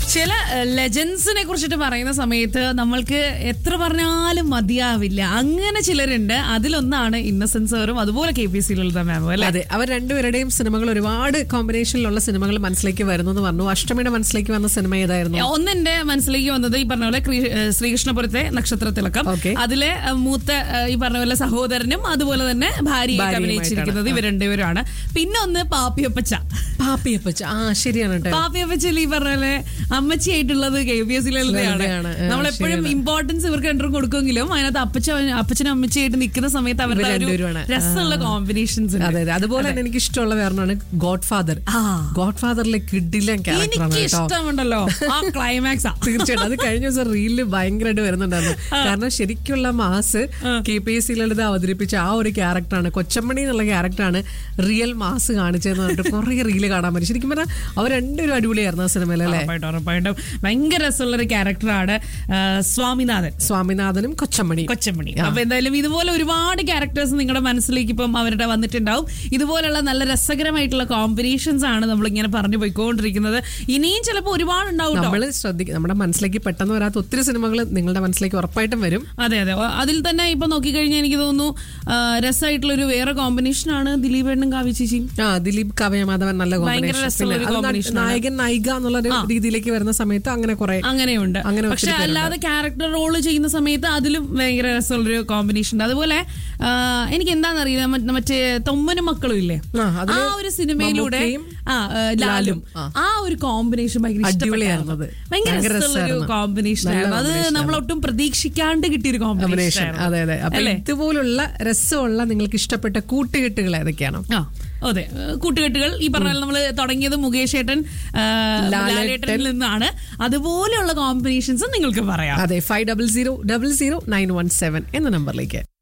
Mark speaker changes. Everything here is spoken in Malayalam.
Speaker 1: ചില ലെജൻസിനെ കുറിച്ചിട്ട് പറയുന്ന സമയത്ത് നമ്മൾക്ക് എത്ര പറഞ്ഞാലും മതിയാവില്ല അങ്ങനെ ചിലരുണ്ട് അതിലൊന്നാണ് ഇന്നസെൻസ് സാറും അതുപോലെ കെ പി സിയിലുള്ള മാമും അല്ലെ
Speaker 2: അതെ അവർ രണ്ടുപേരുടെയും സിനിമകൾ ഒരുപാട് കോമ്പിനേഷനിലുള്ള സിനിമകൾ മനസ്സിലേക്ക് വരുന്നു എന്ന് പറഞ്ഞു അഷ്ടമിയുടെ മനസ്സിലേക്ക് വന്ന സിനിമ ഏതായിരുന്നു
Speaker 1: ഒന്നെന്റെ മനസ്സിലേക്ക് വന്നത് ഈ പറഞ്ഞ പോലെ ക്രീ- ഏഹ് ശ്രീകൃഷ്ണപുരത്തെ നക്ഷത്ര തിളക്കം
Speaker 2: Okay.
Speaker 1: അതിലെ ഏഹ് മൂത്ത ഏഹ് ഈ പറഞ്ഞ പോലെ സഹോദരനും അതുപോലെ തന്നെ ഭാര്യയൊക്കെ
Speaker 2: ഭാര്യയുമായിട്ടാണ്.
Speaker 1: അഭിനയിച്ചിരിക്കുന്നത് ഇവർ രണ്ടുപേരുമാണ് പിന്നെ ഒന്ന് പാപ്പിയപ്പച്ച
Speaker 2: പാപ്പിയപ്പച്ച ആ ശരിയാണ് കേട്ടോ
Speaker 1: പാപ്പിയപ്പച്ചൽ ഈ പറഞ്ഞ പോലെ അമ്മച്ചിയായിട്ടുള്ളത് കെ പി എസ്
Speaker 2: ലളിതയാണ്. ആ,
Speaker 1: നമ്മളെപ്പോഴും
Speaker 2: ശരിയാണ്.
Speaker 1: ഇമ്പോർട്ടൻസ് ഇവർക്ക് രണ്ടും കൊടുക്കുമെങ്കിലും അതിനകത്ത് അപ്പച്ച അപ്പച്ചനും അമ്മച്ചിയായിട്ട് നിൽക്കുന്ന സമയത്ത് അവരുടെ ഒരു
Speaker 2: രണ്ടുപേരുമാണ്.
Speaker 1: രസമുള്ള കോമ്പിനേഷൻസ്
Speaker 2: അതെ അതെ അതുപോലെ തന്നെ എനിക്ക് ഇഷ്ടമുള്ള വേറൊന്നാണ് ഗോഡ് ഫാദർ
Speaker 1: ആ.
Speaker 2: ഗോഡ് ഫാദറിലെ കിഡിലെ ക്യാരക്ടറാണ്
Speaker 1: എനിക്ക്
Speaker 2: കേട്ടോ
Speaker 1: ഇഷ്ടമുണ്ടല്ലോ ആ ക്ലൈമാക്സ്
Speaker 2: തീർച്ചയായിട്ടും അത് കഴിഞ്ഞ ദിവസം റീലില് ഭയങ്കരമായിട്ട് വരുന്നുണ്ടായിരുന്നു കാരണം ശരിക്കുള്ള മാസ് കെ പി എസ് സിയിലുള്ളത് അവതരിപ്പിച്ച ആ ഒരു ക്യാരക്ടറാണ് കൊച്ചമ്മണി എന്നുള്ള ക്യാരക്ടറാണ് റിയൽ മാസ് കാണിച്ചതെന്ന് പറഞ്ഞിട്ട് കുറെ റീല് കാണാൻ പറ്റും ശരിക്കും പറഞ്ഞാൽ അവർ രണ്ടുപേരും അടിപൊളിയായിരുന്നു ആ സിനിമയിൽ അല്ലേ
Speaker 1: ഉറപ്പായിട്ടും ഉറപ്പായിട്ടും ഭയങ്കര രസമുള്ള ഒരു ക്യാരക്ടറാണ് സ്വാമിനാഥൻ
Speaker 2: സ്വാമിനാഥനും കൊച്ചമ്മണിയും
Speaker 1: കൊച്ചമണി അപ്പൊ എന്തായാലും ഇതുപോലെ ഒരുപാട് ക്യാരക്ടേഴ്സ് നിങ്ങളുടെ മനസ്സിലേക്ക് ഇപ്പം അവരുടെ വന്നിട്ടുണ്ടാവും ഇതുപോലുള്ള നല്ല രസകരമായിട്ടുള്ള കോമ്പിനേഷൻസ് ആണ് നമ്മൾ ഇങ്ങനെ പറഞ്ഞു പോയിക്കൊണ്ടിരിക്കുന്നത് ഇനിയും ചിലപ്പോൾ ഒരുപാട് ഉണ്ടാവും ട്ടോ.
Speaker 2: നമ്മൾ ശ്രദ്ധിക്കും നമ്മുടെ മനസ്സിലേക്ക് പെട്ടെന്ന് വരാത്ത ഒത്തിരി സിനിമകൾ നിങ്ങളുടെ മനസ്സിലേക്ക് ഉറപ്പായിട്ടും വരും
Speaker 1: അതെ അതെ അ- അതിൽ തന്നെ ഇപ്പൊ നോക്കിക്കഴിഞ്ഞാൽ എനിക്ക് തോന്നുന്നു ആ, രസമായിട്ടുള്ള ഒരു വേറെ കോമ്പിനേഷൻ ആണ് ദിലീപ് ഏണ്ണും കാവ്യ ചേച്ചിയും
Speaker 2: ആ ദിലീപ് കവയമാധവൻ നല്ല
Speaker 1: ഭയങ്കര
Speaker 2: കോമ്പിനേഷൻ
Speaker 1: രസമുള്ള ഒരു
Speaker 2: പിന്നെ അത്
Speaker 1: combination ആണ്.
Speaker 2: നായകൻ നായിക എന്നുള്ള ഒരു രീതിയിലേക്ക് വരുന്ന സമയത്ത് അങ്ങനെ കുറെ
Speaker 1: അങ്ങനെയുണ്ട്
Speaker 2: അങ്ങനെ ഒത്തിരി
Speaker 1: പക്ഷെ
Speaker 2: പേരുണ്ട്.
Speaker 1: അല്ലാതെ ക്യാരക്ടർ റോള് ചെയ്യുന്ന സമയത്ത് അതിലും ഭയങ്കര രസമുള്ളൊരു കോമ്പിനേഷൻ ഉണ്ട് അതുപോലെ ആ, എനിക്ക് എന്താണെന്നറിയില്ല മറ്റ് മറ്റേ തൊമ്മനും മക്കളും ഇല്ലേ
Speaker 2: ആ, അതില്
Speaker 1: ആ ഒരു സിനിമയിലൂടെ
Speaker 2: മമ്മൂക്കയും
Speaker 1: ആ ആ, ലാലും ആ ഒരു കോമ്പിനേഷൻ ഭയങ്കര
Speaker 2: അടിപൊളിയായിരുന്നു
Speaker 1: ഇഷ്ടപ്പെട്ടായിരുന്നു.
Speaker 2: അത്.
Speaker 1: ഭയങ്കര
Speaker 2: ഭയങ്കര
Speaker 1: രസമുള്ള ഒരു
Speaker 2: രസമായിരുന്നു.
Speaker 1: കോമ്പിനേഷൻ
Speaker 2: നല്ല
Speaker 1: ആയിരുന്നു അത്
Speaker 2: combination
Speaker 1: നമ്മൾ ഒട്ടും പ്രതീക്ഷിക്കാണ്ട് കിട്ടിയൊരു കോമ്പിനേഷൻ
Speaker 2: കോമ്പിനേഷൻ അതെ അതെ അപ്പൊ ഇതുപോലുള്ള രസമുള്ള നിങ്ങൾക്ക് ഇഷ്ടപ്പെട്ട കൂട്ടുകെട്ടുകൾ ഏതൊക്കെയാണ്
Speaker 1: ആ അതെ ഏഹ് കൂട്ടുകെട്ടുകൾ ഈ പറഞ്ഞ നമ്മൾ തുടങ്ങിയത് മുകേഷ് ഏട്ടൻ ആ,
Speaker 2: ലാലേട്ടൻ.
Speaker 1: ലാലേട്ടനിൽ നിന്നാണ് അതുപോലെയുള്ള കോമ്പിനേഷൻസ് നിങ്ങൾക്ക് പറയാം
Speaker 2: അതെ five double zero double zero nine one seven എന്ന നമ്പറിലേക്ക്